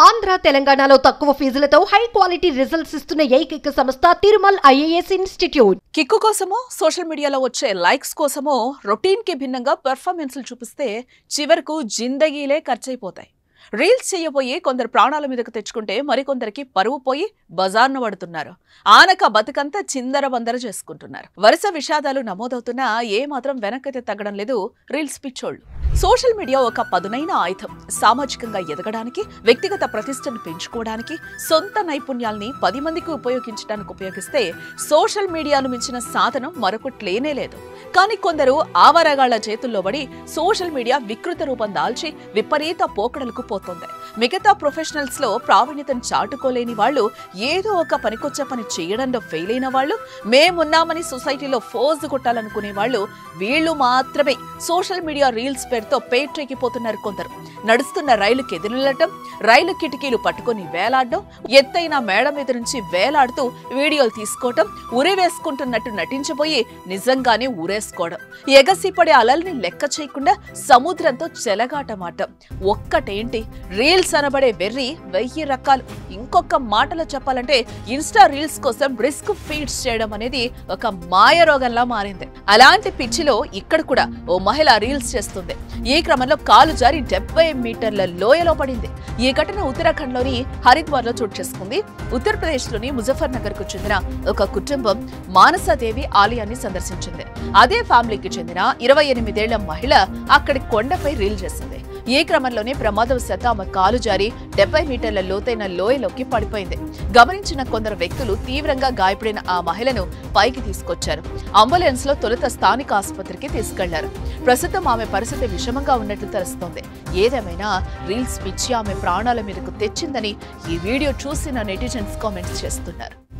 ఆంధ్ర తెలంగాణలో తక్కువ ఫీజులతో high quality results ఇస్తున్న ఏకైక సంస్థ తిరుమల్ ఐఏఎస్ ఇన్స్టిట్యూట్ కిక్కు కోసమో సోషల్ మీడియాలో వచ్చే లైక్స్ కోసమో రొటీన్ కి భిన్నంగా పెర్ఫార్మెన్స్లు చూపిస్తే చివరకు జిందగీలే ఖర్చయిపోతాయి రీల్స్ చేయబోయి కొందరు ప్రాణాల మీదకు తెచ్చుకుంటే మరికొందరికి పరువు పోయి బజార్ను పడుతున్నారు ఆనక బతుకంతా చిందర బందర చేసుకుంటున్నారు వరుస విషాదాలు నమోదవుతున్నా ఏ మాత్రం వెనకైతే తగ్గడం లేదు రీల్స్ పిచ్చోళ్ళు సోషల్ మీడియా ఒక పదునైన ఆయుధం సామాజికంగా ఎదగడానికి వ్యక్తిగత ప్రతిష్టను పెంచుకోవడానికి సొంత నైపుణ్యాల్ని పది మందికి ఉపయోగించడానికి ఉపయోగిస్తే సోషల్ మీడియాను మించిన సాధనం మరొకటి లేనే లేదు కానీ కొందరు ఆవరగాళ్ల చేతుల్లో పడి సోషల్ మీడియా వికృత రూపం దాల్చి విపరీత పోకడలకు పోతుంది మిగతా ప్రొఫెషనల్స్ లో ప్రావీణ్యతను చాటుకోలేని వాళ్ళు ఏదో ఒక పనికొచ్చే పని చేయడంలో ఫెయిల్ అయిన వాళ్ళు మేమున్నామని సొసైటీలో ఫోజు కొట్టాలనుకునే వాళ్ళు వీళ్ళు మాత్రమే సోషల్ మీడియా రీల్స్ పేరుతో పేట్రెక్కిపోతున్నారు కొందరు నడుస్తున్న రైలుకి ఎదురెళ్లటం రైలు కిటికీలు పట్టుకొని వేలాడడం ఎత్తైన మేడ మీద నుంచి వేలాడుతూ వీడియోలు తీసుకోవటం ఉరి వేసుకుంటున్నట్టు నటించబోయి నిజంగానే ఊరేసుకోవడం ఎగసిపడే అలల్ని లెక్క చేయకుండా సముద్రంతో చెలగాటమాటం ఒక్కటేంటి రీల్స్ అనబడే వెర్రి వెయ్యి రకాలు ఇంకొక మాటలో చెప్పాలంటే ఇన్స్టా రీల్స్ కోసం రిస్క్ ఫీడ్స్ చేయడం అనేది ఒక మాయ రోగంలా మారింది అలాంటి పిచ్చిలో ఇక్కడ కూడా ఓ మహిళ రీల్స్ చేస్తుంది ఈ క్రమంలో కాలు జారి డెబ్బై మీటర్ల లోయలో పడింది ఈ ఘటన ఉత్తరాఖండ్ లోని హరిద్వార్ లో చోటు చేసుకుంది ఉత్తరప్రదేశ్ లోని ముజఫర్ నగర్ కు చెందిన ఒక కుటుంబం మానసాదేవి ఆలయాన్ని సందర్శించింది అదే ఫ్యామిలీకి చెందిన ఇరవై ఎనిమిదేళ్ల మహిళ అక్కడి కొండపై రీల్ చేసింది ఈ క్రమంలోనే ప్రమాదవశాత్తు ఆమె కాలు జారి డెబ్బై మీటర్ల లోతైన లోయలోకి పడిపోయింది గమనించిన కొందరు వ్యక్తులు తీవ్రంగా గాయపడిన ఆ మహిళను పైకి తీసుకొచ్చారు అంబులెన్స్ లో తొలుత స్థానిక ఆసుపత్రికి తీసుకెళ్లారు ప్రస్తుతం ఆమె పరిస్థితి విషమంగా ఉన్నట్లు తెలుస్తోంది ఏదేమైనా రీల్స్ పిచ్చి ఆమె ప్రాణాల మీదకు తెచ్చిందని ఈ వీడియో చూసిన నెటిజన్స్ కామెంట్స్ చేస్తున్నారు